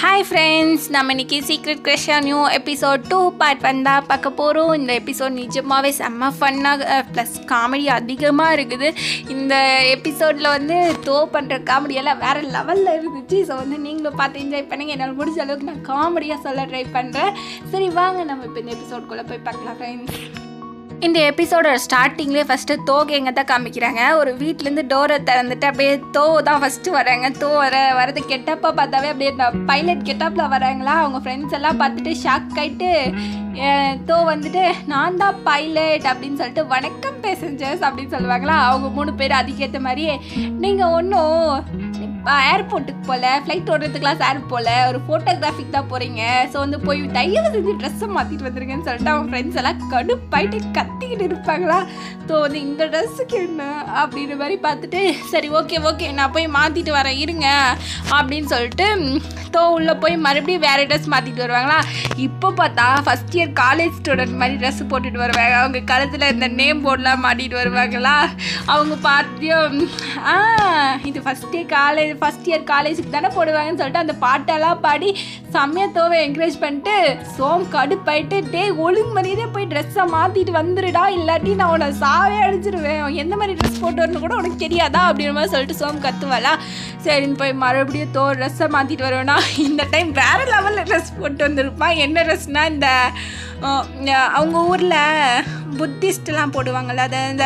hi friends நம்ம இன்னைக்கு secret க்ரஷ்ஷா new episode two part one தான் பார்க்க போகிறோம் இந்த எபிசோட் நிஜமாகவே செம்ம ஃபன்னாக ப்ளஸ் காமெடி அதிகமாக இருக்குது இந்த எபிசோடில் வந்து தோ பண்ணுற காமெடியெல்லாம் வேறு லெவலில் இருந்துச்சு ஸோ வந்து நீங்களும் பார்த்து என்ஜாய் பண்ணுங்கள் என்னால் முடிஞ்ச அளவுக்கு நான் காமெடியாக சொல்ல ட்ரை பண்ணுறேன் சரி வாங்க நம்ம இப்போ இந்த எபிசோட்குள்ளே போய் பார்க்கலாம் ஃப்ரெண்ட்ஸ் இந்த எபிசோட ஸ்டார்டிங்லேயே ஃபஸ்ட்டு தோகை எங்கே தான் காமிக்கிறாங்க ஒரு வீட்டிலேருந்து டோரை திறந்துட்டு அப்படியே தோ தான் ஃபஸ்ட்டு வராங்க தோ வர வரது கெட்டப்பா பார்த்தாவே அப்படியே பைலட் கெட்டப்பில் வராங்களா அவங்க ஃப்ரெண்ட்ஸ் எல்லாம் பார்த்துட்டு ஷாக் ஆகிட்டு தோ வந்துட்டு நான் தான் பைலட் அப்படின்னு சொல்லிட்டு வணக்கம் பேசஞ்சர்ஸ் அப்படின்னு சொல்லுவாங்களா அவங்க மூணு பேர் அதுக்கேற்ற மாதிரியே நீங்கள் ஒன்றும் ஏர்போர்ட்டுக்கு போகல ஃப்ளைட் ஓடுறதுக்குலாம் சார் போகல ஒரு ஃபோட்டோகிராஃபிக் தான் போகிறீங்க ஸோ வந்து போய் தயவு செஞ்சு ட்ரெஸ்ஸை மாற்றிட்டு வந்துருங்கன்னு சொல்லிட்டு அவங்க ஃப்ரெண்ட்ஸ் எல்லாம் கடுப்பாயிட்டு கத்திக்கிட்டு இருப்பாங்களா ஸோ வந்து இந்த ட்ரெஸ்ஸுக்கு என்ன அப்படின்ற மாதிரி பார்த்துட்டு சரி ஓகே ஓகே நான் போய் மாற்றிட்டு வரேன் இருங்க அப்படின்னு சொல்லிட்டு தோ உள்ளே போய் மறுபடியும் வேறு ட்ரெஸ் மாற்றிட்டு வருவாங்களா இப்போ பார்த்தா ஃபஸ்ட் இயர் காலேஜ் ஸ்டூடெண்ட் மாதிரி ட்ரெஸ் போட்டுட்டு வருவாங்க அவங்க கழுத்தில் இந்த நேம் போர்டெலாம் மாட்டிட்டு வருவாங்களா அவங்க பார்த்தியும் ஆ இது first year college first year காலேஜுக்கு தானே போடுவாங்கன்னு சொல்லிட்டு அந்த பாட்டெல்லாம் பாடி செம்மையாக தோவை என்கரேஜ் பண்ணிட்டு சோம் கடுப்பாயிட்டு டே ஒழுங்கு மரியாதையே போய் ட்ரெஸ்ஸை மாற்றிட்டு வந்துடுடா இல்லாட்டி நான் உன்னை சாவே அடிச்சிருவேன் எந்த மாதிரி ட்ரெஸ் போட்டு வரணும் கூட உனக்கு தெரியாதா அப்படின்ற மாதிரி சொல்லிட்டு சோம் கத்துவாளா சரின்னு போய் மறுபடியும் தோ ட்ரெஸ்ஸை மாற்றிட்டு வருவேனா இந்த டைம் வேறு லெவலில் ட்ரெஸ் போட்டு வந்திருப்பான் என்ன ட்ரெஸ்னால் இந்த அவங்க ஊரில் புத்திஸ்ட்லாம் போடுவாங்கள்ல அதை இந்த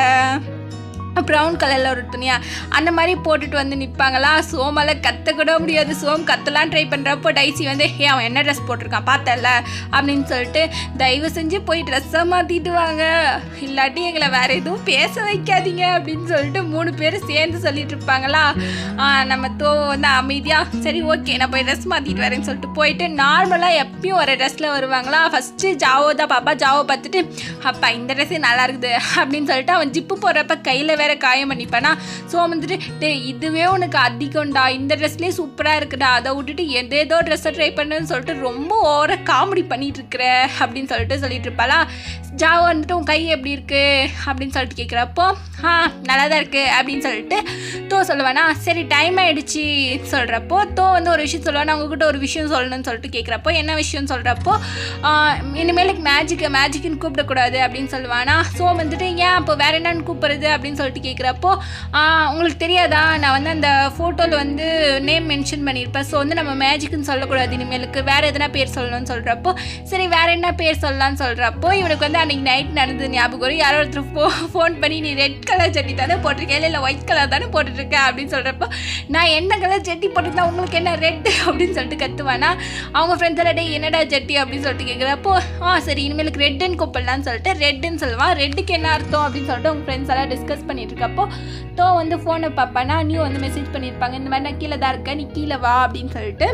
ப்ரௌன் கலரில் ஒரு துணியா அந்த மாதிரி போட்டுட்டு வந்து நிற்பாங்களா சோமால கத்த கூட முடியாது சோம் கத்தலாம் ட்ரை பண்ணுறப்போ டைசி வந்து ஹே அவன் என்ன ட்ரெஸ் போட்டிருக்கான் பார்த்தல அப்படின்னு சொல்லிட்டு தயவு செஞ்சு போய் ட்ரெஸ்ஸை மாற்றிட்டு வாங்க இல்லாட்டி எங்களை வேறு எதுவும் பேச வைக்காதீங்க அப்படின்னு சொல்லிட்டு மூணு பேர் சேர்ந்து சொல்லிட்டு இருப்பாங்களா நம்ம தோ வந்து அமைதியாக சரி ஓகே நான் போய் ட்ரெஸ் மாற்றிட்டு வரேன்னு சொல்லிட்டு போயிட்டு நார்மலாக எப்பயும் ஒரு ட்ரெஸ்ஸில் வருவாங்களா ஃபஸ்ட்டு ஜாவோ தான் பாப்பா ஜாவோ பார்த்துட்டு அப்பா இந்த ட்ரெஸ்ஸே நல்லா இருக்குது அப்படின்னு சொல்லிட்டு அவன் ஜிப்பு போடுறப்ப கையில் வேற காயம் பண்ணிப்பானா ஸோ வந்துட்டு டே இதுவே உனக்கு அதிகம்டா இந்த ட்ரெஸ்லேயே சூப்பராக இருக்குடா அதை விட்டுட்டு எந்த ஏதோ ட்ரெஸ்ஸை ட்ரை பண்ணுன்னு சொல்லிட்டு ரொம்ப ஓவர காமெடி பண்ணிட்டு இருக்கிற அப்படின்னு சொல்லிட்டு சொல்லிட்டு இருப்பாளா ஜாவோ வந்துட்டு உன் கை எப்படி இருக்கு அப்படின்னு சொல்லிட்டு கேட்குறப்போ ஆ நல்லா தான் இருக்குது அப்படின்னு சொல்லிட்டு தோ சொல்லுவானா சரி டைம் ஆகிடுச்சி சொல்கிறப்போ தோ வந்து ஒரு விஷயம் சொல்லுவானா அவங்கக்கிட்ட ஒரு விஷயம் சொல்லணும்னு சொல்லிட்டு கேட்குறப்போ என்ன விஷயம் சொல்கிறப்போ இனிமேலுக்கு மேஜிக்கு மேஜிக்குன்னு கூப்பிடக்கூடாது அப்படின்னு சொல்லுவானா ஸோ வந்துட்டு ஏன் அப்போ வேற என்னன்னு கூப்பிட்றது அப்படின்னு சொல்லிட்டு கேட்குறப்போ உங்களுக்கு தெரியாதா நான் வந்து அந்த ஃபோட்டோவில் வந்து நேம் மென்ஷன் பண்ணியிருப்பேன் ஸோ வந்து நம்ம மேஜிக்குன்னு சொல்லக்கூடாது இனிமேலுக்கு வேறு எதனா பேர் சொல்லணும்னு சொல்கிறப்போ சரி வேறு என்ன பேர் சொல்லலாம்னு சொல்கிறப்போ இவனுக்கு வந்து அன்றைக்கி நைட் நடந்தது ஞாபகம் வரும் யாரோ ஒருத்தர் ஃபோ ஃபோன் பண்ணி நீ ரெட் கலர் சட்டி தானே போட்டிருக்கேன் இல்லை ஒயிட் கலர் தானே போட்டுட்ருக்கேன் அப்படின்னு சொல்கிறப்போ நான் என்ன கலர் சட்டி போட்டிருந்தா உங்களுக்கு என்ன ரெட் அப்படின்னு சொல்லிட்டு கத்துவானா அவங்க ஃப்ரெண்ட்ஸ் எல்லாம் டே என்னடா சட்டி அப்படின்னு சொல்லிட்டு கேட்குறப்போ ஆ சரி இனிமேலுக்கு ரெட்டுன்னு கூப்பிடலான்னு சொல்லிட்டு ரெட்டுன்னு சொல்லுவான் ரெட்டுக்கு என்ன அர்த்தம் அப்படின்னு சொல்லிட்டு அவங்க ஃப்ரெண்ட்ஸ் எல்லாம் டிஸ்கஸ் பண்ணிட்டு இருக்கப்போ தோ வந்து ஃபோனை பார்ப்பானா நியூ வந்து மெசேஜ் பண்ணியிருப்பாங்க இந்த மாதிரி நான் கீழே தான் இருக்கேன் நீ கீழே வா அப்படின்னு சொல்லிட்டு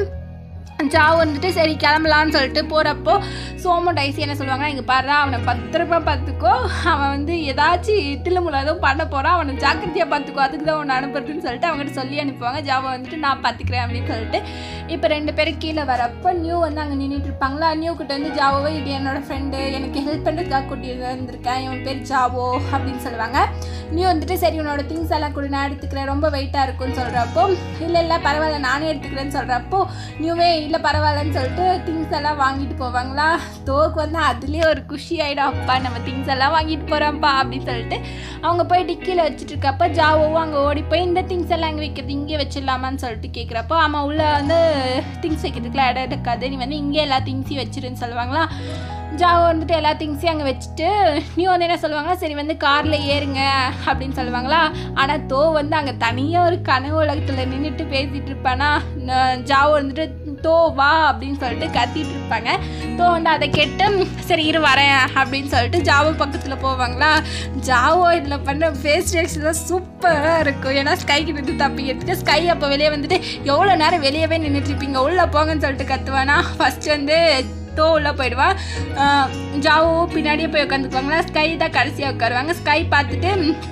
ஜாவ் வந்துட்டு சரி கிளம்பலான்னு சொல்லிட்டு போகிறப்போ சோமோ டைசி என்ன சொல்லுவாங்க இங்கே பாரு அவனை பத்திரமா பார்த்துக்கோ அவன் வந்து ஏதாச்சும் தில்லுமுள்ள எதுவும் பண்ண போகிறான் அவனை ஜாக்கிரதையாக பார்த்துக்கோ அதுக்கு தான் அவனை அனுப்புறதுன்னு சொல்லிட்டு அவங்ககிட்ட சொல்லி அனுப்புவாங்க ஜாவை வந்துட்டு நான் பார்த்துக்கிறேன் அப்படின்னு சொல்லிட்டு இப்போ ரெண்டு பேரும் கீழே வரப்போ நியூ வந்து அங்கே நின்றுட்டு இருப்பாங்களா நியூ கிட்ட வந்து ஜாவோ இது என்னோட ஃப்ரெண்டு எனக்கு ஹெல்ப் பண்ணுறதுக்காக கூட்டிட்டு வந்திருக்கேன் இவன் பேர் ஜாவோ அப்படின்னு சொல்லுவாங்க நியூ வந்துட்டு சரி உன்னோட திங்ஸ் எல்லாம் கூட நான் எடுத்துக்கிறேன் ரொம்ப வெயிட்டாக இருக்கும்னு சொல்கிறப்போ இல்லை இல்லை பரவாயில்ல நானே எடுத்துக்கிறேன்னு சொல்கிறப்போ நியூவே இல்லை பரவாயில்லன்னு சொல்லிட்டு திங்ஸ் எல்லாம் வாங்கிட்டு போவாங்களா தோக்கு வந்து அதுலேயே ஒரு குஷி ஆகிடும் அப்பா நம்ம திங்ஸ் எல்லாம் வாங்கிட்டு போகிறோம்ப்பா அப்படின்னு சொல்லிட்டு அவங்க போய் டிக்கியில் வச்சுட்டு இருக்கப்போ ஜாவோவும் அங்கே ஓடி போய் இந்த திங்ஸ் எல்லாம் அங்கே வைக்கிறது இங்கே வச்சிடலாமான்னு சொல்லிட்டு கேட்குறப்போ ஆமாம் உள்ளே வந்து திங்ஸ் வைக்கிறதுக்குலாம் இடம் இருக்காது நீ வந்து இங்கே எல்லா திங்ஸையும் வச்சிருன்னு சொல்லுவாங்களா ஜாவோ வந்துட்டு எல்லா திங்ஸையும் அங்கே வச்சுட்டு நீ வந்து என்ன சொல்லுவாங்களா சரி வந்து காரில் ஏறுங்க அப்படின்னு சொல்லுவாங்களா ஆனால் தோ வந்து அங்கே தனியாக ஒரு கனவு உலகத்தில் நின்றுட்டு பேசிகிட்டு இருப்பானா ஜாவோ வந்துட்டு தோ வா அப்படின்னு சொல்லிட்டு கத்திட்டு இருப்பாங்க தோ வந்து அதை கேட்டு சரி இரு வரேன் அப்படின்னு சொல்லிட்டு ஜாவோ பக்கத்தில் போவாங்களா ஜாவோ இதில் பண்ண ஃபேஸ் ரியாக்ஷன்லாம் சூப்பராக இருக்கும் ஏன்னா ஸ்கை கிட்ட தப்பிக்கிறதுக்கு ஸ்கை அப்போ வெளியே வந்துட்டு எவ்வளோ நேரம் வெளியவே நின்றுட்டு இருப்பீங்க உள்ளே போங்கன்னு சொல்லிட்டு கத்துவானா ஃபஸ்ட்டு வந்து தோ உள்ளே போயிடுவான் ஜாவோ பின்னாடியே போய் உட்காந்துக்குவாங்களா ஸ்கை தான் கடைசியாக உட்காருவாங்க ஸ்கை பார்த்துட்டு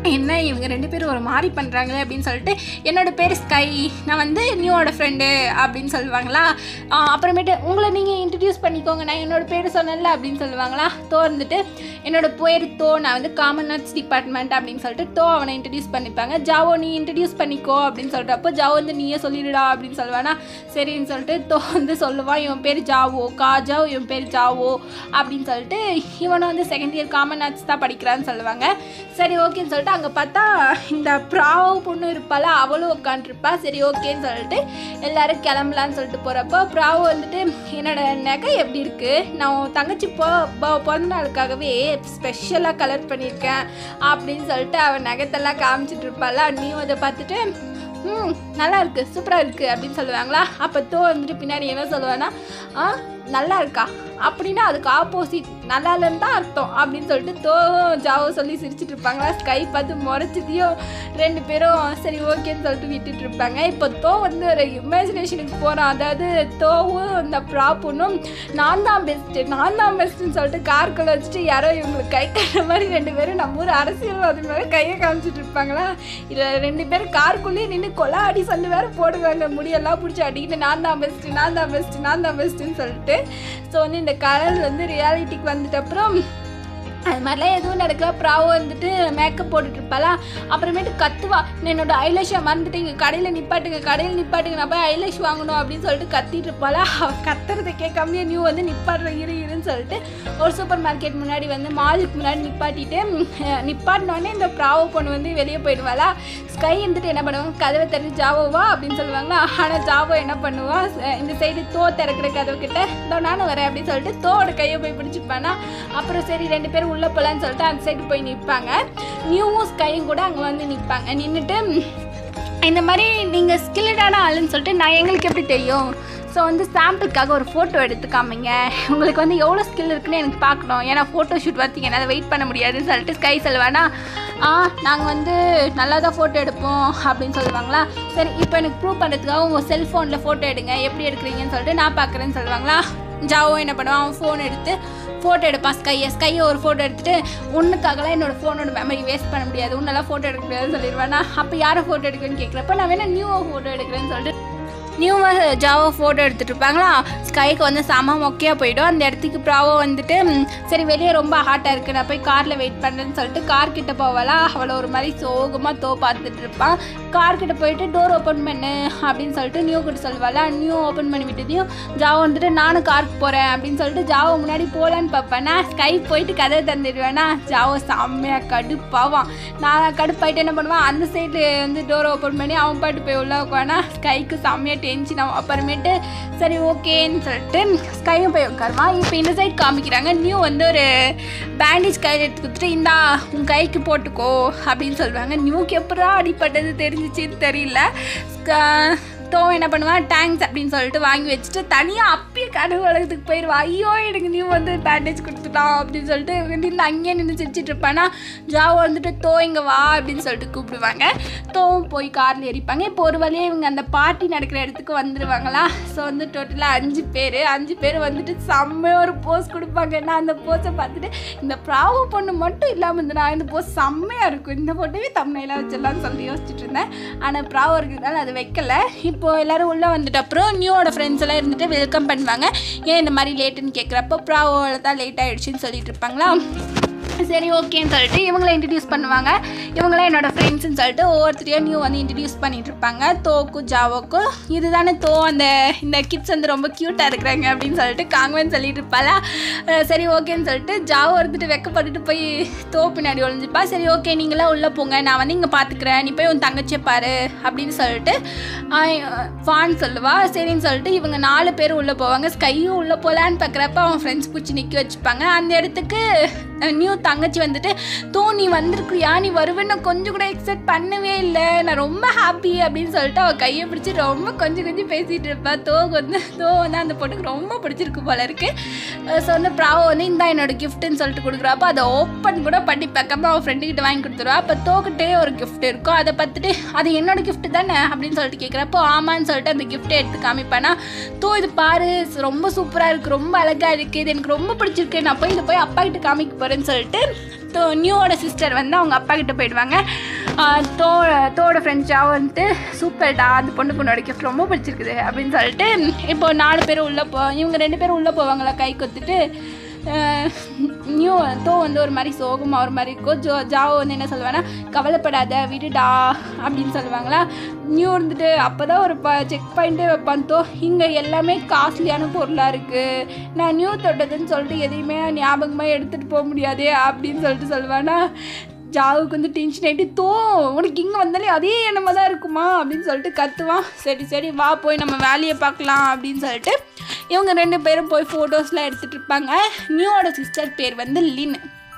என்ன இவங்க ரெண்டு பேரும் ஒரு மாதிரி பண்ணுறாங்களே அப்படின்னு சொல்லிட்டு என்னோட பேர் ஸ்கை நான் வந்து நியூவோட ஃப்ரெண்டு அப்படின்னு சொல்லுவாங்களா ஆ, அப்புறமேட்டு உங்களை நீங்கள் இன்ட்ரடியூஸ் பண்ணிக்கோங்க நான் என்னோட பேர் சொன்னேன்ல அப்படின்னு சொல்லுவாங்களா தோ இருந்துட்டு என்னோட பேர் தோ நான் வந்து காமன் ஆர்ட்ஸ் டிபார்ட்மெண்ட் அப்படின்னு சொல்லிட்டு தோ அவனை இன்ட்ரடியூஸ் பண்ணிப்பாங்க ஜாவோ நீ இன்ட்ரடியூஸ் பண்ணிக்கோ அப்படின்னு சொல்லிட்டு அப்போ ஜாவோ வந்து நீயே சொல்லிடுடா அப்படின்னு சொல்லுவானா சரின்னு சொல்லிட்டு தோ வந்து சொல்லுவான் இவன் பேர் ஜாவோ காஜா இவன் பேர் ஜாவோ அப்படின்னு சொல்லிட்டு இவனும் வந்து செகண்ட் இயர் காமன் ஆர்ட்ஸ் தான் படிக்கிறான்னு சொல்லுவாங்க சரி ஓகேன்னு சொல்லிட்டு அங்கே பார்த்தா இந்த ப்ராவோ பொண்ணு இருப்பாள் அவளும் உட்காந்துருப்பா சரி ஓகேன்னு சொல்லிட்டு எல்லாரும் கிளம்பலான்னு சொல்லிட்டு போகிறப்போ ப்ராவோ வந்துட்டு என்னோட நகை எப்படி இருக்குது நான் உன் தங்கச்சி போ ப- பிறந்த நாளுக்காகவே ஸ்பெஷலாக கலர் பண்ணியிருக்கேன் அப்படின்னு சொல்லிட்டு அவன் நகத்தெல்லாம் காமிச்சிட்டு இருப்பாள் நீ அதை பார்த்துட்டு ம் நல்லா இருக்கு சூப்பராக இருக்கு அப்படின்னு சொல்லுவாங்களா அப்போ தோ வந்துட்டு பின்னாடி என்ன சொல்லுவேன்னா ஆ நல்லா இருக்கா அப்படின்னா அதுக்கு ஆப்போசிட் நல்லா இல்லைன்னு தான் அர்த்தம் அப்படின்னு சொல்லிட்டு தோ ஜாவோ சொல்லி சிரிச்சிட்டு இருப்பாங்களா ஸ்கை பார்த்து முறைச்சதையும் ரெண்டு பேரும் சரி ஓகேன்னு சொல்லிட்டு விட்டுட்டு இருப்பாங்க இப்போ தோ வந்து ஒரு இமேஜினேஷனுக்கு போகிறான் அதாவது தோவும் இந்த ப்ராப்புனும் நான் தான் பெஸ்ட்டு நான் தான் பெஸ்ட்டுன்னு சொல்லிட்டு கார்க்குள்ள வச்சுட்டு யாரோ இவங்களுக்கு கை கட்டுற மாதிரி ரெண்டு பேரும் நம்ம ஊர் அரசியல்வாதி மேலே கையை காமிச்சிட்டு இருப்பாங்களா இதில் ரெண்டு பேரும் காருக்குள்ளேயே நின்று கொலாடி சொல்லி வேற போடுவாங்க முடியெல்லாம் பிடிச்சி அடிக்கிட்டு நான் தான் பெஸ்ட்டு நான் தான் பெஸ்ட்டு நான் தான் பெஸ்ட்டுன்னு சொல்லிட்டு ஸோ வந்து இந்த கலர் வந்து ரியாலிட்டிக்கு வந்துட்ட அப்புறம் அது மாதிரிலாம் எதுவும் நடக்கல ப்ராவோ வந்துட்டு மேக்கப் போட்டுட்டு இருப்பாளா அப்புறமேட்டு கத்துவா நான் என்னோட ஐலேஷை மறந்துட்டு இங்கே கடையில் நிப்பாட்டுங்க கடையில் நிப்பாட்டுங்க நான் போய் ஐலேஷ் வாங்கணும் அப்படின்னு சொல்லிட்டு கத்திட்டு இருப்பாளா அவ கத்துறதை கேட்காமயே நியூ வந்து நிப்பாடுற இரு இருன்னு சொல்லிட்டு ஒரு சூப்பர் மார்க்கெட் முன்னாடி வந்து மாலுக்கு முன்னாடி நிப்பாட்டிட்டு ம், நிப்பாட்டினோடனே இந்த ப்ராவோ பொண்ணு வந்து வெளியே போயிடுவாளா ஸ்கை இருந்துட்டு என்ன பண்ணுவாங்க கதவை திறந்து ஜாவோவா அப்படின்னு சொல்லுவாங்களா ஆனால் ஜாவோ என்ன பண்ணுவா ச- இந்த சைடு தோ திறக்கிற கதவு கிட்ட இதோ நானும் வரேன் அப்படின்னு சொல்லிட்டு தோவோட கையை போய் பிடிச்சிப்பானா அப்புறம் சரி ரெண்டு பேரும் உள்ளே போகலான்னு சொல்லிட்டு அந்த சைடு போய் நிற்பாங்க நியூவும் ஸ்கையும் கூட அங்கே வந்து நிற்பாங்க நின்றுட்டு இந்த மாதிரி நீங்கள் ஸ்கில்லடான ஆளுன்னு சொல்லிட்டு நான் எங்களுக்கு எப்படி தெரியும் ஸோ வந்து சாம்பிளுக்காக ஒரு ஃபோட்டோ எடுத்து காமிங்க உங்களுக்கு வந்து எவ்வளோ ஸ்கில் இருக்குன்னு எனக்கு பார்க்கணும் ஏன்னா ஃபோட்டோ ஷூட் வரத்துக்கு என்னால் வெயிட் பண்ண முடியாதுன்னு சொல்லிட்டு ஸ்கை சொல்லுவானா ஆ நாங்கள் வந்து நல்லா தான் ஃபோட்டோ எடுப்போம் அப்படின்னு சொல்லுவாங்களா சரி இப்போ எனக்கு ப்ரூவ் பண்ணுறதுக்காக உங்கள் செல்ஃபோனில் ஃபோட்டோ எடுங்க எப்படி எடுக்கிறீங்கன்னு சொல்லிட்டு நான் பார்க்குறேன்னு சொல்லுவாங்களா ஜாவோ என்ன பண்ணுவான் அவன் ஃபோன் எடுத்து ஃபோட்டோ எடுப்பான் ஸ்கையை ஸ்கையை ஒரு ஃபோட்டோ எடுத்துட்டு ஒன்றுக்காகலாம் என்னோட ஃபோனோட மெமரி வேஸ்ட் பண்ண முடியாது உன்னெல்லாம் ஃபோட்டோ எடுக்க முடியாதுன்னு சொல்லிடுவேன் அப்போ யாரை ஃபோட்டோ எடுக்கிறேன்னு கேட்குறப்ப நான் வேணா நியூ ஃபோட்டோ எடுக்கிறேன்னு சொல்லிட்டு நியூவாக ஜாவோ ஃபோட்டோ எடுத்துகிட்டு இருப்பாங்களா ஸ்கைக்கு வந்து செம மொக்கையாக போயிடும் அந்த இடத்துக்கு ப்ராவோ வந்துட்டு ம், சரி வெளியே ரொம்ப ஹாட்டாக இருக்குது நான் போய் காரில் வெயிட் பண்ணுறேன்னு சொல்லிட்டு கார் கிட்ட போவாளா அவளை ஒரு மாதிரி சோகமாக தோ பார்த்துட்டு இருப்பான் கார் கிட்ட போயிட்டு டோர் ஓப்பன் பண்ணு அப்படின்னு சொல்லிட்டு நியூ கிட்ட சொல்லுவாளா நியூ ஓப்பன் பண்ணி விட்டதையும் ஜாவோ வந்துட்டு நானும் காருக்கு போகிறேன் அப்படின்னு சொல்லிட்டு ஜாவோ முன்னாடி போகலான்னு பார்ப்பேனா ஸ்கை போயிட்டு கதை தந்துடுவேனா ஜாவோ செம்மையாக கடுப்பாவான் நான் கடுப்பாயிட்டு என்ன பண்ணுவேன் அந்த சைடு வந்து டோர் ஓப்பன் பண்ணி அவன் பாட்டு போய் உள்ள உட்கானா ஸ்கைக்கு செம்மையாக டென்ஷன் ஆகும் அப்புறமேட்டு சரி ஓகேன்னு சொல்லிட்டு ஸ்கையும் போய் உட்காருவான் இப்போ இந்த சைடு காமிக்கிறாங்க நியூ வந்து ஒரு பேண்டேஜ் கையில் எடுத்து கொடுத்துட்டு இந்தா உன் கைக்கு போட்டுக்கோ அப்படின்னு சொல்லுவாங்க நியூக்கு எப்படா அடிப்பட்டது தெரிஞ்சிச்சின்னு தெரியல ஸ்க- தோ என்ன பண்ணுவான் டேங்க்ஸ் அப்படின்னு சொல்லிட்டு வாங்கி வச்சுட்டு தனியாக அப்பயே கனவு உலகத்துக்கு போயிடுவா ஐயோ எனக்கு நீ வந்து பேண்டேஜ் கொடுத்துட்டான் அப்படின்னு சொல்லிட்டு நின்று அங்கேயே நின்று சிரிச்சிட்டு இருப்பானா ஜாவோ வந்துட்டு தோ இங்கே வா அப்படின்னு சொல்லிட்டு கூப்பிடுவாங்க தோவும் போய் காரில் எரிப்பாங்க இப்போ ஒரு வழியாக இவங்க அந்த பார்ட்டி நடக்கிற இடத்துக்கு வந்துடுவாங்களா ஸோ வந்து டோட்டலாக அஞ்சு பேர் அஞ்சு பேர் வந்துட்டு செம்மையாக ஒரு போஸ் கொடுப்பாங்க நான் அந்த போஸை பார்த்துட்டு இந்த ப்ராவோ பொண்ணு மட்டும் இல்லாமல் இருந்தனா இந்த போஸ் செம்மையாக இருக்கும் இந்த போட்டோவே தமிழில் வச்சிடலாம்னு சொல்லி யோசிச்சுட்டு இருந்தேன் ஆனால் ப்ராவோ இருக்கிறதுனால அது வைக்கல இப்போ எல்லாரும் உள்ளே வந்துட்ட அப்புறம் நியூவோட ஃப்ரெண்ட்ஸ் எல்லாம் இருந்துட்டு வெல்கம் பண்ணுவாங்க ஏன் இந்த மாதிரி லேட்டுன்னு கேட்குறப்போ ப்ராவோவில் தான் லேட் ஆகிடுச்சின்னு சொல்லிட்டு இருப்பாங்களா சரி ஓகேன்னு சொல்லிட்டு இவங்கள இன்ட்ரடியூஸ் பண்ணுவாங்க இவங்களாம் என்னோட ஃப்ரெண்ட்ஸ்னு சொல்லிட்டு ஒவ்வொருத்தரையும் நியூ வந்து இன்ட்ரடியூஸ் பண்ணிட்டு இருப்பாங்க தோக்கும் ஜாவோக்கும் இதுதானே தோ அந்த இந்த கிட்ஸ் வந்து ரொம்ப க்யூட்டாக இருக்கிறாங்க அப்படின்னு சொல்லிட்டு காங்குவேன்னு சொல்லிட்டு இருப்பாளா அஹ் சரி ஓகேன்னு சொல்லிட்டு ஜாவோ இருந்துட்டு வெக்கப்பட்டுட்டு போய் தோ பின்னாடி ஒளிஞ்சிப்பா சரி ஓகே நீங்களாம் உள்ளே போங்க நான் வந்து இங்கே பார்த்துக்கிறேன் நீ போய் உன் தங்கச்சியை பாரு அப்படின்னு சொல்லிட்டு ஃபான் சொல்லுவா சரின்னு சொல்லிட்டு இவங்க நாலு பேர் உள்ளே போவாங்க ஸ்கையும் உள்ளே போகலான்னு பார்க்குறப்ப அவன் ஃப்ரெண்ட்ஸ் பிடிச்சி நிற்க வச்சுப்பாங்க அந்த இடத்துக்கு நியூ தங்கச்சி வந்துட்டு தோ நீ வந்திருக்கியா நீ வருவேன்னு கொஞ்சம் கூட எக்ஸ்பெக்ட் பண்ணவே இல்லை நான் ரொம்ப ஹாப்பி அப்படின்னு சொல்லிட்டு அவள் கையை பிடிச்சி ரொம்ப கொஞ்சம் கொஞ்சம் பேசிகிட்டு இருப்பா தோ வந்து தோ வந்து அந்த பொண்ணுக்கு ரொம்ப பிடிச்சிருக்கு போல இருக்கு ஸோ வந்து ப்ராவோ வந்து இந்தா என்னோட கிஃப்ட்டுன்னு சொல்லிட்டு கொடுக்குறப்ப அதை ஓப்பன் கூட பண்ணி பார்க்காம அவள் ஃப்ரெண்டுக்கிட்ட வாங்கி கொடுத்துருவா அப்போ தோக்கிட்டே ஒரு கிஃப்ட் இருக்கும் அதை பார்த்துட்டு அது என்னோட gift தானே அப்படின்னு சொல்லிட்டு கேட்குறப்போ ஆமான்னு சொல்லிட்டு அந்த கிஃப்ட்டை எடுத்து காமிப்பானா தோ இது பாரு ரொம்ப சூப்பராக இருக்குது ரொம்ப அழகாக இருக்குது இது எனக்கு ரொம்ப பிடிச்சிருக்கு நான் போய் இதை போய் அப்பா கிட்ட காமிக்க போகிறேன்னு சொல்லிட்டு தோ நியூவோட சிஸ்டர் வந்து அவங்க அப்பா கிட்ட போயிடுவாங்க ஆஹ் தோ தோட ஃப்ரெண்ட்ஸாக வந்துட்டு சூப்பர்டா அந்த பொண்ணு பொண்ணோட கிஃப்ட் ரொம்ப பிடிச்சிருக்குது அப்படின்னு சொல்லிட்டு இப்போ நாலு பேர் உள்ளே போ இவங்க ரெண்டு பேரும் உள்ளே போவாங்களா கை கொத்துட்டு ஆஹ் நியூ தோ வந்து ஒரு மாதிரி சோகமாக ஒரு மாதிரி இருக்கும் ஜோ ஜாவோ வந்து என்ன சொல்லுவானா கவலைப்படாத விடுடா அப்படின்னு சொல்லுவாங்களா நியூ இருந்துட்டு அப்போ தான் ஒரு ப செக் பாயிண்ட்டே வைப்பான் தோ இங்கே எல்லாமே காஸ்ட்லியான பொருளாக இருக்குது நான் நியூ தொட்டதுன்னு சொல்லிட்டு எதையுமே ஞாபகமாக எடுத்துகிட்டு போக முடியாதே அப்படின்னு சொல்லிட்டு சொல்லுவானா ஜாவுக்கு வந்து டென்ஷன் ஆகிட்டு தோ உனக்கு இங்கே வந்தாலே அதே எண்ணமாக தான் இருக்குமா அப்படின்னு சொல்லிட்டு கத்துவான் சரி சரி வா போய் நம்ம வேலையை பார்க்கலாம் அப்படின்னு சொல்லிட்டு இவங்க ரெண்டு பேரும் போய் ஃபோட்டோஸ்லாம் எடுத்துகிட்டு இருப்பாங்க நியூவோட சிஸ்டர் பேர் வந்து லின்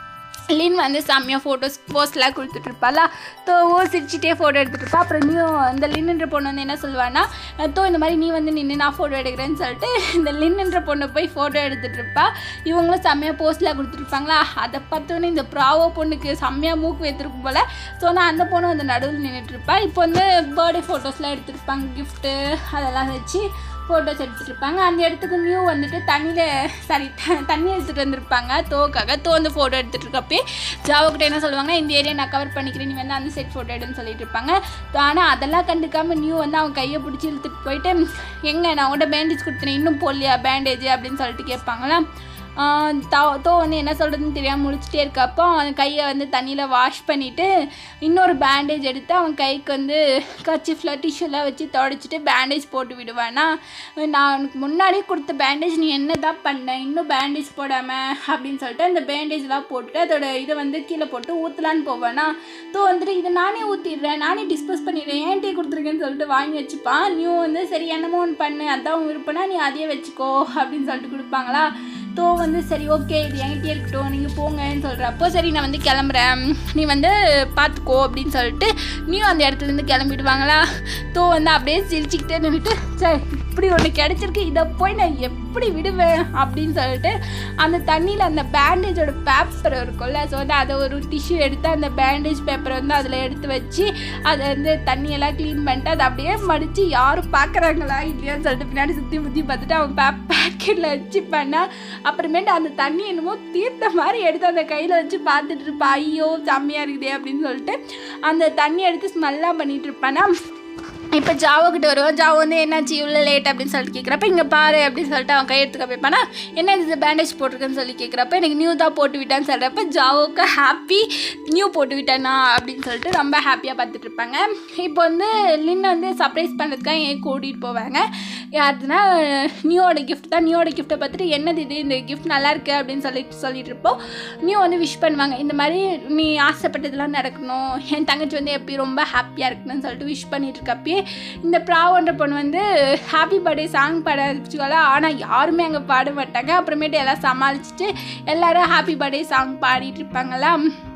லின் வந்து செம்மையாக ஃபோட்டோஸ் போஸ்ட்லாம் கொடுத்துட்ருப்பாளா தோ ஓ சிரிச்சிட்டே ஃபோட்டோ எடுத்துகிட்டு இருப்பா அப்புறம் நியூ இந்த லின்னுன்ற பொண்ணு வந்து என்ன சொல்லுவான்னா தோ இந்த மாதிரி நீ வந்து நின்று நான் ஃபோட்டோ எடுக்கிறேன்னு சொல்லிட்டு இந்த லின்னுன்ற பொண்ணு போய் ஃபோட்டோ எடுத்துகிட்டு இருப்பா இவங்களும் செம்மையாக போஸ்ட்லாம் கொடுத்துருப்பாங்களா அதை பார்த்தோன்னே இந்த ப்ராவோ பொண்ணுக்கு செம்மையாக மூக்கு வைத்திருக்கும் போல் ஸோ நான் அந்த பொண்ணு வந்து நடுவில் நின்றுட்டு இருப்பா இப்போ வந்து பர்த்டே ஃபோட்டோஸ்லாம் எடுத்துருப்பாங்க கிஃப்ட்டு அதெல்லாம் வச்சு ஃபோட்டோஸ் எடுத்துகிட்டு இருப்பாங்க அந்த இடத்துக்கு நியூ வந்துட்டு தண்ணியில் சாரி தண்ணி எடுத்துகிட்டு வந்திருப்பாங்க தோக்காக தோ வந்து ஃபோட்டோ எடுத்துகிட்டு இருக்கப்பே ஜாவுக்கிட்ட என்ன சொல்லுவாங்கன்னா இந்த ஏரியா நான் கவர் பண்ணிக்கிறேன் நீ வந்து அந்த செட் ஃபோட்டோ எடுன்னு சொல்லிட்டு இருப்பாங்க ஆனால் அதெல்லாம் கண்டுக்காமல் நியூ வந்து அவன் கையை பிடிச்சி இழுத்துட்டு போயிட்டு எங்கே நான் உங்கள்கிட்ட பேண்டேஜ் கொடுத்தேன் இன்னும் போடலையா பேண்டேஜ் அப்படின்னு சொல்லிட்டு கேட்பாங்களா ஆஹ் தோ தோ வந்து என்ன சொல்கிறதுன்னு தெரியாமல் முழிச்சிட்டே இருக்கப்போ அவன் கையை வந்து தண்ணியில் வாஷ் பண்ணிவிட்டு இன்னொரு பேண்டேஜ் எடுத்து அவன் கைக்கு வந்து கச்சிஃபில் டிஷ்யூலாம் வச்சு தொடச்சிட்டு பேண்டேஜ் போட்டு விடுவானா நான் உனக்கு முன்னாடியே கொடுத்த பேண்டேஜ் நீ என்ன தான் பண்ண இன்னும் பேண்டேஜ் போடாமல் அப்படின்னு சொல்லிட்டு அந்த பேண்டேஜ்லாம் போட்டு அதோட இதை வந்து கீழே போட்டு ஊற்றலான்னு போவானா தோ வந்துட்டு இதை நானே ஊற்றிடுறேன் நானே டிஸ்போஸ் பண்ணிடுறேன் ஏன்ட்டே கொடுத்துருக்கேன்னு சொல்லிட்டு வாங்கி வச்சுப்பான் நீ வந்து சரி என்னமோ ஒன்று பண்ணு அதான் உன் விருப்பம்னா நீ அதையே வச்சுக்கோ அப்படின்னு சொல்லிட்டு கொடுப்பாங்களா தோ வந்து சரி ஓகே இது என்கிட்டயே இருக்கட்டும் நீங்கள் போங்கன்னு சொல்கிறப்போ சரி நான் வந்து கிளம்புறேன் நீ வந்து பார்த்துக்கோ அப்படின்னு சொல்லிட்டு நீயும் அந்த இடத்துலேருந்து கிளம்பிடுவாங்களா தோ வந்து அப்படியே சிரிச்சுக்கிட்டே நின்றுட்டு சரி இப்படி ஒன்று கிடச்சிருக்கு இதை போய் நான் எப்படி விடுவேன் அப்படின்னு சொல்லிட்டு அந்த தண்ணியில் அந்த பேண்டேஜோட பேப்பர் இருக்கும்ல ஸோ வந்து அதை ஒரு டிஷ்யூ எடுத்து அந்த பேண்டேஜ் பேப்பரை வந்து அதில் எடுத்து வச்சு அதை வந்து தண்ணியெல்லாம் க்ளீன் பண்ணிட்டு அதை அப்படியே மடித்து யாரும் பார்க்குறாங்களா இல்லையான்னு சொல்லிட்டு பின்னாடி சுற்றி முற்றி பார்த்துட்டு அவன் பேப் பேக்கெட்டில் வச்சு பண்ணா அப்புறமேட்டு அந்த தண்ணி என்னமோ தீர்த்த மாதிரி எடுத்து அந்த கையில் வச்சு பார்த்துட்டு இருப்பா ஐயோ செம்மையாக இருக்குதே அப்படின்னு சொல்லிட்டு அந்த தண்ணி எடுத்து ஸ்மெல்லாம் பண்ணிட்டு இருப்பானா இப்போ ஜாவோ கிட்ட வருவோம் ஜாவோ வந்து என்னாச்சு இவ்வளோ லேட் அப்படின்னு சொல்லிட்டு கேட்குறப்ப இங்கே பாரு அப்படின்னு சொல்லிட்டு அவன் கையெடுத்துக்க போய்ப்பானா என்ன இது பேண்டேஜ் போட்டிருக்குன்னு சொல்லி கேட்குறப்ப எனக்கு நியூ தான் போட்டு விட்டான்னு சொல்கிறப்ப ஜாவோக்கு ஹாப்பி நியூ போட்டு விட்டானா அப்படின்னு சொல்லிட்டு ரொம்ப ஹாப்பியாக பார்த்துட்டு இருப்பாங்க இப்போ வந்து லின் வந்து சர்ப்ரைஸ் பண்ணுறதுக்காக என் கூட்டிகிட்டு போவாங்க யாருன்னா நியூவோட கிஃப்ட் தான் நியூவோட கிஃப்ட்டை பார்த்துட்டு என்னது இது இந்த கிஃப்ட் நல்லா இருக்கு அப்படின்னு சொல்லிட்டு சொல்லிட்டு இருப்போம் நியூ வந்து விஷ் பண்ணுவாங்க இந்த மாதிரி நீ ஆசைப்பட்டதெல்லாம் நடக்கணும் என் தங்கச்சி வந்து எப்பயும் ரொம்ப ஹாப்பியாக இருக்கணும்னு சொல்லிட்டு விஷ் பண்ணிட்டு இருக்கப்பயே இந்த ப்ராவுன்ற பொண்ணு வந்து ஹாப்பி பர்த்டே சாங் பாட ஆரம்பிச்சுக்கோல ஆனால் யாருமே அங்கே பாட மாட்டாங்க அப்புறமேட்டு எல்லாம் சமாளிச்சுட்டு எல்லாரும் ஹாப்பி பர்த்டே சாங் பாடிட்டு இருப்பாங்களா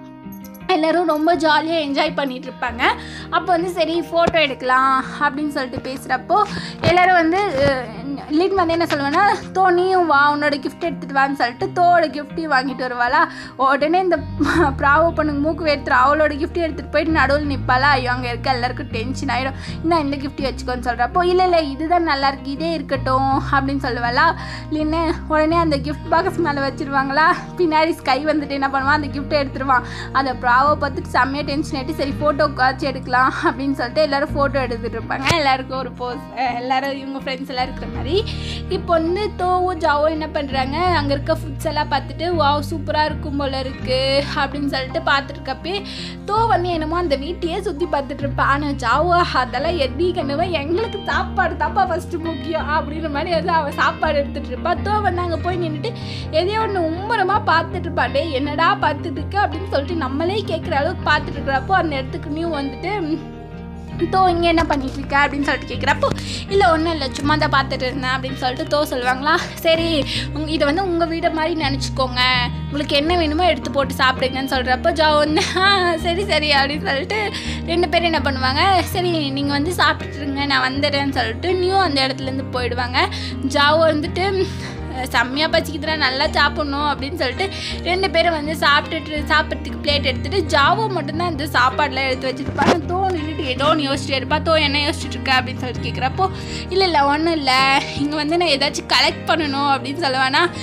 எல்லோரும் ரொம்ப ஜாலியாக என்ஜாய் பண்ணிட்டு இருப்பாங்க அப்போ வந்து சரி ஃபோட்டோ எடுக்கலாம் அப்படின்னு சொல்லிட்டு பேசுகிறப்போ எல்லோரும் வந்து லிட் வந்து என்ன சொல்லுவேன்னா தோ நீயும் வா உன்னோட கிஃப்ட் எடுத்துகிட்டு வான்னு சொல்லிட்டு தோவோட கிஃப்ட்டையும் வாங்கிட்டு வருவாளா உடனே இந்த ப்ராவோ பொண்ணுங்க மூக்கு வேர்த்துரு அவளோட கிஃப்ட் எடுத்துகிட்டு போயிட்டு நடுவில் நிற்பாளா ஐயோ அங்கே இருக்க எல்லாருக்கும் டென்ஷன் ஆகிடும் இன்னும் இந்த கிஃப்ட் வச்சுக்கோன்னு சொல்கிறப்போ இல்லை இல்லை இதுதான் நல்லா இருக்கு இதே இருக்கட்டும் அப்படின்னு சொல்லுவாளா இல்லைன்னு உடனே அந்த கிஃப்ட் பாக்ஸ் மேலே வச்சிருவாங்களா பின்னாடி ஸ்கை வந்துட்டு என்ன பண்ணுவான் அந்த கிஃப்ட்டை எடுத்துருவான் அதை ப்ராவோ பார்த்துட்டு செம்மையாக டென்ஷன் ஆகிட்டு சரி ஃபோட்டோ காட்சி எடுக்கலாம் அப்படின்னு சொல்லிட்டு எல்லாரும் ஃபோட்டோ எடுத்துகிட்டு இருப்பாங்க எல்லாருக்கும் ஒரு போஸ் எல்லாரும் இவங்க ஃப்ரெண்ட்ஸ் எல்லாம் இருக்கிற மாதிரி இப்போ வந்து தோவும் ஜாவும் என்ன பண்ணுறாங்க அங்கே இருக்க ஃபுட்ஸ் எல்லாம் பார்த்துட்டு வாவ் சூப்பராக இருக்கும் போல இருக்கு அப்படின்னு சொல்லிட்டு பார்த்துட்டு இருக்கப்பே தோ வந்து என்னமோ அந்த வீட்டையே சுற்றி பார்த்துட்டு இருப்பேன் ஆனால் ஜாவோ அதெல்லாம் எடி கண்ணுவா எங்களுக்கு சாப்பாடு தாப்பா ஃபஸ்ட்டு முக்கியம் அப்படின்ற மாதிரி வந்து அவள் சாப்பாடு எடுத்துகிட்டு இருப்பா தோ வந்து அங்கே போய் நின்றுட்டு எதையோ ஒன்று உம்மரமாக பார்த்துட்டு இருப்பா டே என்னடா பார்த்துட்டு இருக்க அப்படின்னு சொல்லிட்டு நம்மளே கேட்குற அளவுக்கு பார்த்துட்டு இருக்கிறப்போ அந்த இடத்துக்கு நியூ வந்துட்டு தோ இங்கே என்ன பண்ணிட்டு இருக்க அப்படின்னு சொல்லிட்டு கேட்குறப்போ இல்லை ஒன்றும் இல்லை சும்மா தான் பார்த்துட்டு இருந்தேன் அப்படின்னு சொல்லிட்டு தோ சொல்லுவாங்களா சரி உங்க இதை வந்து உங்கள் வீடை மாதிரி நினச்சிக்கோங்க உங்களுக்கு என்ன வேணுமோ எடுத்து போட்டு சாப்பிடுங்கன்னு சொல்கிறப்போ ஜா வந்து "ஆ, சரி சரி அப்படின்னு சொல்லிட்டு ரெண்டு பேரும் என்ன பண்ணுவாங்க சரி நீங்கள் வந்து சாப்பிட்டுட்டு இருங்க நான் வந்துடுறேன்னு சொல்லிட்டு நியூ அந்த இடத்துலேருந்து போயிடுவாங்க ஜாவோ வந்துட்டு செம்மையாக பச்சிக்குதுடா நல்லா சாப்பிட்ணும் அப்படின்னு சொல்லிட்டு ரெண்டு பேரும் வந்து சாப்பிட்டுட்டு சாப்பிட்றதுக்கு பிளேட் எடுத்துட்டு ஜாவோ மட்டும்தான் இந்த சாப்பாடுலாம் எடுத்து வச்சுருப்பாங்க தோ நின்றுட்டு ஏதோ ஒன்று யோசிச்சுட்டு இருப்பா தோ என்ன யோசிச்சுட்டு இருக்க அப்படின்னு சொல்லிட்டு கேட்குறப்போ இல்லை இல்லை ஒன்றும் இல்லை இங்கே வந்து நான் ஏதாச்சும் கலெக்ட் பண்ணணும் அப்படின்னு சொல்லுவேன்னா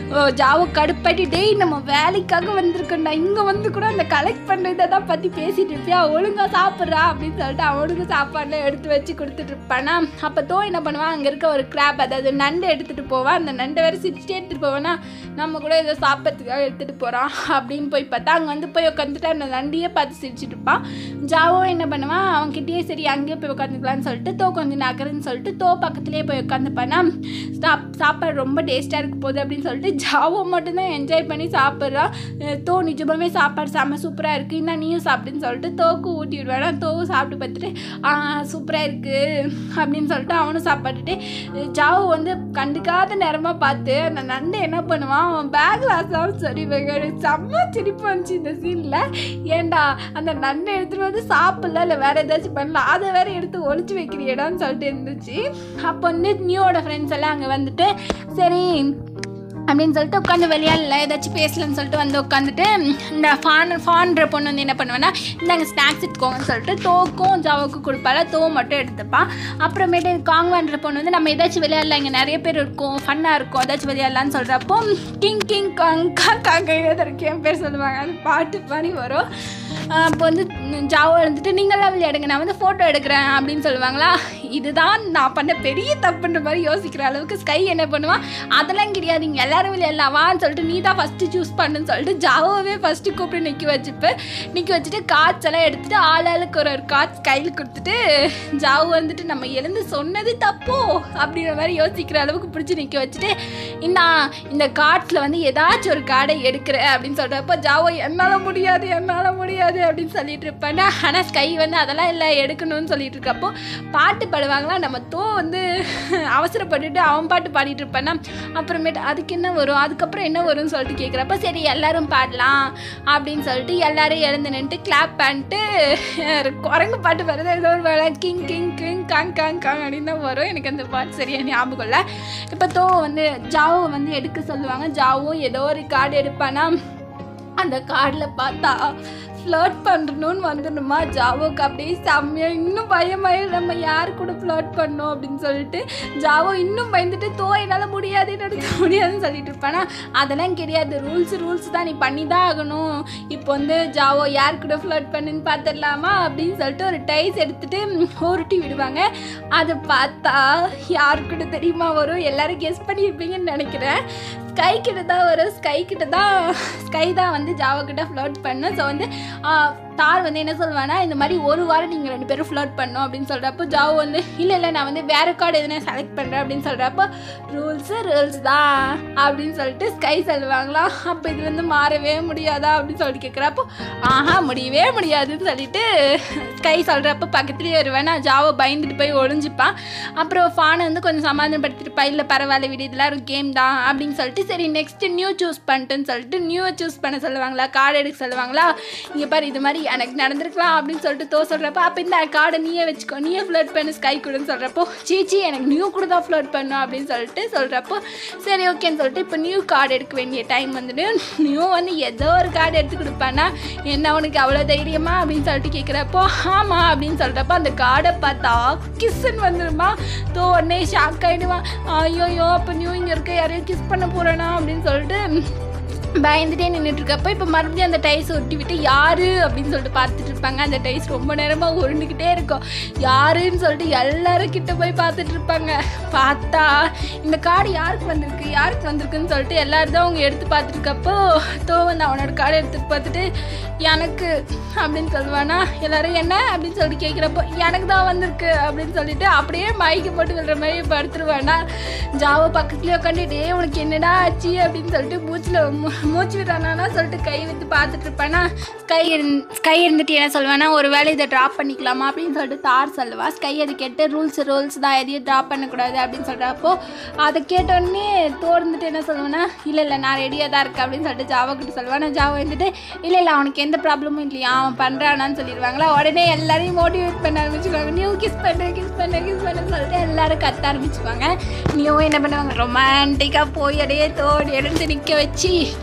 ஜாவோ கடுப்பாட்டி டேய் நம்ம வேலைக்காக வந்திருக்கோம்டா இங்கே வந்து கூட அந்த கலெக்ட் பண்ணுறதை தான் பற்றி பேசிட்டு இருப்பியா ஒழுங்கா சாப்பிட்றா அப்படின்னு சொல்லிட்டு அவனுக்கு சாப்பாடுலாம் எடுத்து வச்சு கொடுத்துட்டு இருப்பானா அப்போ தோ என்ன பண்ணுவான் அங்கே இருக்க ஒரு கிராப் அதாவது நண்டு எடுத்துகிட்டு போவான் அந்த நண்டை வேறு சிரிச்சிட்டே எடுத்துகிட்டு போவானா நம்ம கூட ஏதோ சாப்பிட்றதுக்காக எடுத்துகிட்டு போகிறான் அப்படின்னு போய் பார்த்தா அங்கே வந்து போய் உட்காந்துட்டு அந்த நண்டியை பார்த்து சிரிச்சிட்டு இருப்பான் ஜாவோ என்ன பண்ணுவான் அவன்கிட்டயே சரி அங்கேயே போய் உட்காந்துக்கலாம்னு சொல்லிட்டு தோ கொஞ்சம் நகருன்னு சொல்லிட்டு தோ பக்கத்துலேயே போய் உட்காந்துப்பானா சாப் சாப்பாடு ரொம்ப டேஸ்ட்டாக இருக்க போகுது அப்படின்னு சொல்லிட்டு ஜாவோ மட்டும்தான் என்ஜாய் பண்ணி சாப்பிட்றான் அஹ் தோ நிஜமாவே சாப்பாடு செம்ம சூப்பராக இருக்குது இன்னும் நீயும் சாப்பிடுன்னு சொல்லிட்டு தோக்கு ஊட்டி விடுவானா தோவும் சாப்பிட்டு பார்த்துட்டு ஆ சூப்பராக இருக்குது அப்படின்னு சொல்லிட்டு அவனும் சாப்பாட்டுட்டு அஹ் ஜாவோ வந்து கண்டுக்காத நேரமாக பார்த்து அந்த நண்டு என்ன பண்ணுவான் அவன் பேக்கில் அசாவும் சரி எனக்கு செம்ம சிரிப்பு வந்துச்சு இந்த சீனில் ஏன்டா அந்த நண்டை எடுத்துகிட்டு வந்து சாப்பிடல இல்லை வேறு ஏதாச்சும் பண்ணல அதை வேற எடுத்து ஒளிச்சு வைக்கிறியடான்னு சொல்லிட்டு இருந்துச்சு அப்போ வந்து நியூவோட ஃப்ரெண்ட்ஸ் எல்லாம் அங்கே வந்துட்டு சரி அப்படின்னு சொல்லிட்டு உட்காந்து விளையாடல ஏதாச்சும் பேசலன்னு சொல்லிட்டு வந்து உட்காந்துட்டு இந்த ஃபான் ஃபான்ற பொண்ணு வந்து என்ன பண்ணுவேன்னா இந்தாங்க ஸ்நாக்ஸ் எடுத்துக்கோங்கன்னு சொல்லிட்டு தோக்கும் ஜாவுக்கும் கொடுப்பால தோ மட்டும் எடுத்துப்பான் அப்புறமேட்டு காங்வான்ற பொண்ணு வந்து நம்ம ஏதாச்சும் விளையாடலாம் இங்கே நிறைய பேர் இருக்கும் ஃபன்னாக இருக்கும் ஏதாச்சும் விளையாடலாம்னு சொல்கிறப்போ கிங் கிங் காங் காங் காங்க ஏதற்கு என் பேர் சொல்லுவாங்க அது பாட்டு மாதிரி வரும் அப்போ வந்து ஜாவோ இருந்துட்டு நீங்களாம் விளையாடுங்க நான் வந்து ஃபோட்டோ எடுக்கிறேன் அப்படின்னு சொல்லுவாங்களா இதுதான் நான் பண்ண பெரிய தப்புன்ற மாதிரி யோசிக்கிற அளவுக்கு ஸ்கை என்ன பண்ணுவான் அதெல்லாம் கிடையாது இங்கே எல்லாரும் விளையாடலாம் வான்னு சொல்லிட்டு நீ தான் ஃபஸ்ட்டு சூஸ் பண்ணுன்னு சொல்லிட்டு ஜாவோவே ஃபஸ்ட்டு கூப்பிட்டு நிற்க வச்சுப்பேன் நிற்க வச்சுட்டு காட்ஸ் எல்லாம் எடுத்துட்டு ஆள் ஆளுக்கு ஒரு ஒரு காட்ஸ் கையில் கொடுத்துட்டு ஜாவு வந்துட்டு நம்ம எழுந்து சொன்னது தப்போ அப்படின்ற மாதிரி யோசிக்கிற அளவுக்கு பிடிச்சி நிற்க வச்சுட்டு இந்தா இந்த கார்ட்ஸில் வந்து ஏதாச்சும் ஒரு கார்டை எடுக்கிறேன் அப்படின்னு சொல்கிறப்போ ஜாவோ என்னால் முடியாது என்னால் முடியாது அப்படின்னு சொல்லிட்டு இருப்பேன் ஆனால் ஸ்கை வந்து அதெல்லாம் இல்லை எடுக்கணும்னு சொல்லிட்டு இருக்கப்போ பாட்டு பாடுவாங்களா நம்ம தோ வந்து அவசரப்பட்டுட்டு அவன் பாட்டு பாடிட்டு இருப்பானா அப்புறமேட்டு அதுக்கு என்ன வரும் அதுக்கப்புறம் என்ன வரும்னு சொல்லிட்டு கேட்குறப்ப சரி எல்லாரும் பாடலாம் அப்படின்னு சொல்லிட்டு எல்லாரும் எழுந்து நின்றுட்டு கிளாப் பண்ணிட்டு குரங்கு பாட்டு வருது ஏதோ ஒரு வேலை king king king kong kong kong அப்படின்னு தான் வரும் எனக்கு அந்த பாட்டு சரியா ஞாபகம் இல்லை இப்போ தோ வந்து ஜாவோ வந்து எடுக்க சொல்லுவாங்க ஜாவும் ஏதோ ஒரு கார்டு எடுப்பானா அந்த கார்டில் பார்த்தா ஃப்ளர்ட் பண்ணணும்னு வந்துடணுமா ஜாவோக்கு அப்படியே செம்மையாக இன்னும் பயமாயி நம்ம யார் கூட ஃப்ளர்ட் பண்ணோம் அப்படின்னு சொல்லிட்டு ஜாவோ இன்னும் பயந்துட்டு தோ என்னால் முடியாது நடத்த முடியாதுன்னு சொல்லிட்டு இருப்பானா அதெல்லாம் கிடையாது ரூல்ஸ் ரூல்ஸ் தான் நீ பண்ணி தான் ஆகணும் இப்போ வந்து ஜாவோ யார் கூட ஃப்ளர்ட் பண்ணுன்னு பார்த்துடலாமா அப்படின்னு சொல்லிட்டு ஒரு டைஸ் எடுத்துட்டு உருட்டி விடுவாங்க அதை பார்த்தா யார் கூட தெரியுமா வரும் எல்லாரும் கெஸ் பண்ணியிருப்பீங்கன்னு நினைக்கிறேன் ஸ்கை கிட்ட தான் வரும் ஸ்கை கிட்ட தான் ஸ்கை தான் வந்து ஜாவா கிட்ட ஃப்ளோட் பண்ணும் ஸோ வந்து ஆ, தார் வந்து என்ன சொல்லுவானா இந்த மாதிரி ஒரு வாரம் நீங்கள் ரெண்டு பேரும் ஃப்ளோட் பண்ணோம் அப்படின்னு சொல்கிறப்போ ஜாவோ வந்து இல்லை இல்லை நான் வந்து வேறு கார்டு எதுனா செலக்ட் பண்ணுறேன் அப்படின்னு சொல்கிறப்போ ரூல்ஸு ரூல்ஸ் தான் அப்படின்னு சொல்லிட்டு ஸ்கை சொல்லுவாங்களா அப்போ இது வந்து மாறவே முடியாதா அப்படின்னு சொல்லிட்டு கேட்குறப்போ ஆஹா முடியவே முடியாதுன்னு சொல்லிட்டு ஸ்கை சொல்கிறப்போ பக்கத்துலேயே வருவேன் நான் ஜாவோ பயந்துட்டு போய் ஒளிஞ்சுப்பான் அப்புறம் ஃபானை வந்து கொஞ்சம் சமாதானப்படுத்திருப்பா இல்லை பரவாயில்ல விடு இதெல்லாம் ஒரு கேம் தான் அப்படின்னு சொல்லிட்டு சரி நெக்ஸ்ட் நியூ சூஸ் பண்ணிட்டுன்னு சொல்லிட்டு நியூவை சூஸ் பண்ண சொல்லுவாங்களா கார்டு எடுக்க சொல்லுவாங்களா இங்கே பாரு இது மாதிரி எனக்கு நடந்திருக்கலாம் அப்படின்னு சொல்லிட்டு தோ சொல்கிறப்ப அப்போ இந்த கார்டை நீயே வச்சுக்கோ நீயே ஃப்ளோட் பண்ணு ஸ்கை கொடுன்னு சொல்கிறப்போ சீச்சி எனக்கு நியூ கூட தான் ஃப்ளோட் பண்ணும் அப்படின்னு சொல்லிட்டு சொல்கிறப்போ சரி ஓகேன்னு சொல்லிட்டு இப்போ நியூ கார்டு எடுக்க வேண்டிய டைம் வந்துட்டு நியூ வந்து ஏதோ ஒரு கார்டு எடுத்து கொடுப்பானா என்ன உனக்கு அவ்வளோ தைரியமா அப்படின்னு சொல்லிட்டு கேட்குறப்போ ஆமாம் அப்படின்னு சொல்கிறப்போ அந்த கார்டை பார்த்தா கிஸ்ன்னு வந்துருமா தோ உடனே ஷாக் ஆகிடுவான் ஐயோயோ அப்போ நியூ இங்கே இருக்க யாரையும் கிஸ் பண்ண போகிறேனா அப்படின்னு சொல்லிட்டு பயந்துட்டே நின்றுட்டு இருக்கப்போ இப்போ மறுபடியும் அந்த டைஸ் ஒட்டி விட்டு யாரு அப்படின்னு சொல்லிட்டு பார்த்துட்டு இருப்பாங்க அந்த டைஸ் ரொம்ப நேரமாக உருண்டுக்கிட்டே இருக்கும் யாருன்னு சொல்லிட்டு எல்லாரும் கிட்ட போய் பார்த்துட்டு இருப்பாங்க பார்த்தா இந்த கார்டு யாருக்கு வந்திருக்கு யாருக்கு வந்திருக்குன்னு சொல்லிட்டு எல்லாரும் தான் அவங்க எடுத்து பார்த்துட்டு இருக்கப்போ தோ வந்து அவனோட கார்டை எடுத்து பார்த்துட்டு எனக்கு அப்படின்னு சொல்லுவானா எல்லாரும் என்ன அப்படின்னு சொல்லிட்டு கேட்குறப்போ எனக்கு தான் வந்திருக்கு அப்படின்னு சொல்லிட்டு அப்படியே மயக்க போட்டு விடுற மாதிரி படுத்துருவானா ஜாவோ பக்கத்துலேயே உட்காந்துட்டே உனக்கு என்னடா ஆச்சு அப்படின்னு சொல்லிட்டு மூச்சில் மூச்சு விடுறானா சொல்லிட்டு கை வைத்து பார்த்துட்டு இருப்பானா ஸ்கை இருந் ஸ்கை இருந்துட்டு என்ன சொல்லுவானா ஒரு வேளை இதை ட்ராப் பண்ணிக்கலாமா அப்படின்னு சொல்லிட்டு தார் சொல்லுவா ஸ்கை அது கேட்டு ரூல்ஸ் ரூல்ஸ் தான் எதையும் ட்ராப் பண்ணக்கூடாது அப்படின்னு சொல்கிறப்போ அதை கேட்டோடனே தோர்ந்துட்டு என்ன சொல்லுவேன்னா இல்லை இல்லை நான் ரெடியாக தான் இருக்கேன் அப்படின்னு சொல்லிட்டு ஜாவா கிட்ட சொல்லுவேன் நான் ஜாவா வந்துட்டு இல்லை இல்லை அவனுக்கு எந்த ப்ராப்ளமும் இல்லையா அவன் பண்ணுறானான்னு சொல்லிடுவாங்களா உடனே எல்லாரையும் மோட்டிவேட் பண்ண ஆரம்பிச்சுக்குவாங்க நியூ கிஸ் பண்ணு கிஸ் பண்ணு கிஸ் பண்ணுன்னு சொல்லிட்டு எல்லாரும் கத்த ஆரம்பிச்சுக்குவாங்க நியூ என்ன பண்ணுவாங்க ரொமான்டிக்காக போய் அப்படியே தோடி எடுத்து நிற்க வச்சு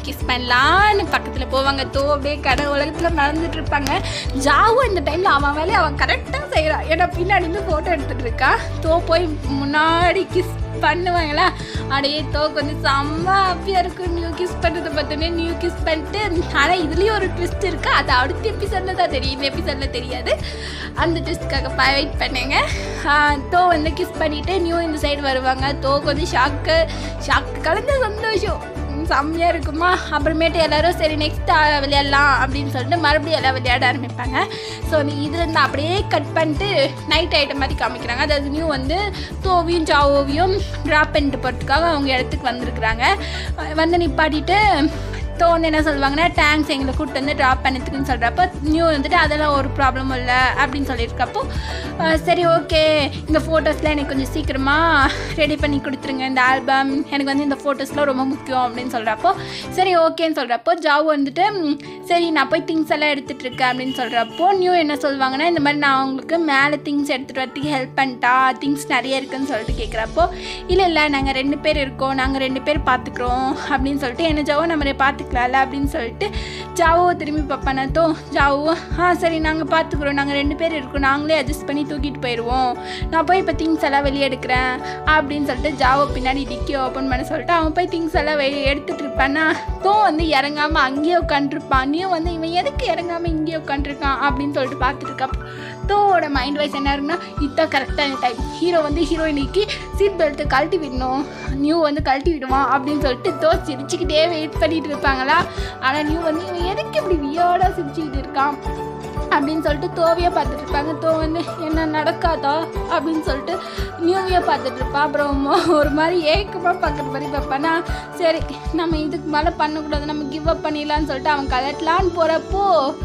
கிஸ் பண்ணலான்னு பக்கத்தில் போவாங்க தோ அப்படியே கடை உலகத்தில் நடந்துட்டு இருப்பாங்க ஜாவும் இந்த டைமில் அவன் வேலையை அவன் கரெக்டாக செய்கிறான் ஏன்னா பின்னாடி இருந்து ஃபோட்டோ எடுத்துகிட்டு இருக்கான் தோ போய் முன்னாடி கிஸ் பண்ணுவாங்களா அப்படியே தோக்கு வந்து செம்ம ஹாப்பியாக இருக்கும் நியூ கிஸ் பண்ணுறதை பார்த்தோன்னே நியூ கிஸ் பண்ணிட்டு ஆனால் இதுலேயும் ஒரு ட்விஸ்ட் இருக்குது அது அடுத்த எபிசோடில் தான் தெரியும் இந்த எபிசோடில் தெரியாது அந்த ட்விஸ்ட்காக வெயிட் பண்ணுங்க ஆஹ் தோ வந்து கிஸ் பண்ணிவிட்டு நியூ இந்த சைடு வருவாங்க தோக்கு வந்து ஷாக்கு ஷாக்கு கலந்த சந்தோஷம் ம், செம்மையாக இருக்குமா அப்புறமேட்டு எல்லாரும் சரி நெக்ஸ்ட் விளையாடலாம் அப்படின்னு சொல்லிட்டு மறுபடியும் எல்லாம் விளையாட ஆரம்பிப்பாங்க ஸோ இதில் இருந்து அப்படியே கட் பண்ணிட்டு நைட் ஐட்டம் மாதிரி காமிக்கிறாங்க அதாவது நியூ வந்து தோவியும் ஜாவோவியும் ட்ராப் பண்ணிட்டு போகிறதுக்காக அவங்க இடத்துக்கு வந்திருக்கிறாங்க வந்து நிப்பாட்டிட்டு தோ வந்து என்ன சொல்லுவாங்கன்னா டேங்க்ஸ் எங்களை கூப்பிட்டு வந்து ட்ராப் பண்ணதுக்குன்னு சொல்கிறப்போ நியூ வந்துட்டு அதெல்லாம் ஒரு ப்ராப்ளமும் இல்லை அப்படின்னு சொல்லியிருக்கப்போ அஹ், சரி ஓகே இந்த ஃபோட்டோஸ்லாம் எனக்கு கொஞ்சம் சீக்கிரமாக ரெடி பண்ணி கொடுத்துருங்க இந்த ஆல்பம் எனக்கு வந்து இந்த ஃபோட்டோஸ்லாம் ரொம்ப முக்கியம் அப்படின்னு சொல்கிறப்போ சரி ஓகேன்னு சொல்கிறப்போ ஜாவ் வந்துட்டு "ம், சரி நான் போய் திங்ஸ் எல்லாம் எடுத்துகிட்டு இருக்கேன் அப்படின்னு சொல்கிறப்போ நியூ என்ன சொல்லுவாங்கன்னா இந்த மாதிரி நான் உங்களுக்கு மேலே திங்ஸ் எடுத்துகிட்டு வரதுக்கு ஹெல்ப் பண்ணிட்டா திங்ஸ் நிறைய இருக்குன்னு சொல்லிட்டு கேட்குறப்போ இல்லை இல்லை நாங்கள் ரெண்டு பேர் இருக்கோம் நாங்கள் ரெண்டு பேர் பார்த்துக்குறோம் அப்படின்னு சொல்லிட்டு என்ன ஜாவோ நம்ம பார்த்துக்கலாம்ல அப்படின்னு சொல்லிட்டு ஜாவோ திரும்பி பார்ப்பானத்தோ ஜாவோ ஆ சரி நாங்கள் பார்த்துக்குறோம் நாங்கள் ரெண்டு பேர் இருக்கோம் நாங்களே அட்ஜஸ்ட் பண்ணி தூக்கிட்டு போயிடுவோம் நான் போய் இப்போ திங்ஸ் எல்லாம் வெளியே எடுக்கிறேன் அப்படின்னு சொல்லிட்டு ஜாவோ பின்னாடி டிக்கி ஓப்பன் பண்ண சொல்லிட்டு அவன் போய் திங்ஸ் எல்லாம் வெளியே எடுத்துட்டு இருப்பானா தோ வந்து இறங்காமல் அங்கேயே உட்காந்துருப்பான் நீயும் வந்து இவன் எதுக்கு இறங்காமல் இங்கேயே உட்காந்துருக்கான் அப்படின்னு சொல்லிட்டு பார்த்துட்டு இருக்கான் தோவோட மைண்ட் வைஸ் என்ன இருக்குன்னா இதுதான் கரெக்டான டைம் ஹீரோ வந்து ஹீரோயினிக்கு சீட் பெல்ட்டு கழட்டி விடணும் நியூ வந்து கழட்டி விடுவான் அப்படின்னு சொல்லிட்டு தோ சிரிச்சுக்கிட்டே வெயிட் பண்ணிட்டு இருப்பாங்களா ஆனால் நியூ வந்து இவன் எதுக்கு இப்படி வியோடாக சிரிச்சுக்கிட்டு இருக்கான் அப்படின்னு சொல்லிட்டு தோவியை பார்த்துட்டு இருப்பாங்க தோ வந்து என்ன நடக்காதா அப்படின்னு சொல்லிட்டு நியூவியை பார்த்துட்டு இருப்பான் அப்புறம் ஒரு மாதிரி ஏக்கமாக பார்க்குற மாதிரி பார்ப்பானா சரி நம்ம இதுக்கு மேலே பண்ணக்கூடாது நம்ம கிவ் அப் பண்ணிடலான்னு சொல்லிட்டு அவன் கலட்டலான்னு போகிறப்போ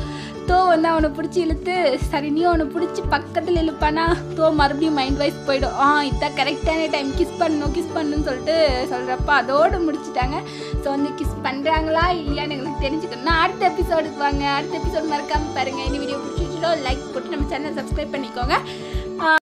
தோ வந்து அவனை பிடிச்சி இழுத்து சரி நீ அவனை பிடிச்சி பக்கத்தில் இழுப்பானா தோ மறுபடியும் மைண்ட் வைஸ் போயிடும் ஆ இதான் கரெக்டான டைம் கிஸ் பண்ணணும் கிஸ் பண்ணணும்னு சொல்லிட்டு சொல்கிறப்ப அதோடு முடிச்சிட்டாங்க ஸோ வந்து கிஸ் பண்ணுறாங்களா இல்லையான்னு எங்களுக்கு தெரிஞ்சுக்கணும்னா அடுத்த எபிசோடுக்கு வாங்க அடுத்த எபிசோட் மறக்காமல் பாருங்கள் இந்த வீடியோ பிடிச்சிச்சோ லைக் போட்டு நம்ம சேனல் சப்ஸ்கிரைப் பண்ணிக்கோங்க